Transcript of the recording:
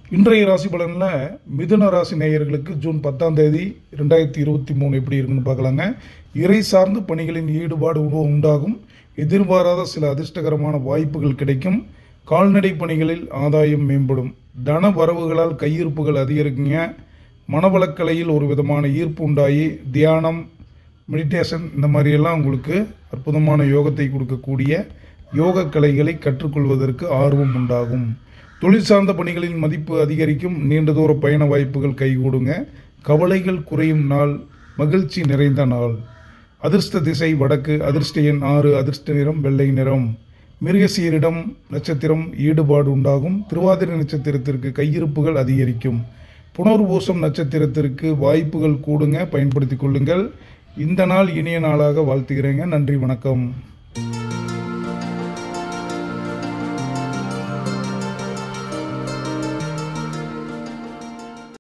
இன்றைய ராசி பலனில் மிதுன ராசி நேயர்களுக்கு ஜூன் பத்தாம் தேதி ரெண்டாயிரத்தி இருபத்தி மூணு எப்படி இருக்குன்னு பார்க்கலாங்க இறை சார்ந்த பணிகளின் ஈடுபாடு உ- உண்டாகும் எதிர்பாராத சில அதிர்ஷ்டகரமான வாய்ப்புகள் கிடைக்கும் கால்நடை பணிகளில் ஆதாயம் மேம்படும் தன வரவுகளால் கையிருப்புகள் அதிகரிக்குங்க மனவளக்கலையில் ஒரு விதமான ஈர்ப்பு உண்டாகி தியானம் மெடிடேஷன் இந்த மாதிரியெல்லாம் உங்களுக்கு அற்புதமான யோகத்தை கொடுக்கக்கூடிய யோக கலைகளை கற்றுக்கொள்வதற்கு ஆர்வம் உண்டாகும் தொழில் சார்ந்த பணிகளின் மதிப்பு அதிகரிக்கும் நீண்ட தூர பயண வாய்ப்புகள் கைகூடுங்க கவலைகள் குறையும் நாள் மகிழ்ச்சி நிறைந்த நாள் அதிர்ஷ்ட திசை வடக்கு அதிர்ஷ்ட எண் ஆறு அதிர்ஷ்ட நிறம் வெள்ளை நிறம் மிருகசீரிடம் நட்சத்திரம் ஈடுபாடு உண்டாகும் திருவாதிரை நட்சத்திரத்திற்கு கையிருப்புகள் அதிகரிக்கும் புனர்பூசம் நட்சத்திரத்திற்கு வாய்ப்புகள் கூடுங்க பயன்படுத்திக் கொள்ளுங்கள் இந்த நாள் இனிய நாளாக வாழ்த்துகிறேங்க நன்றி வணக்கம்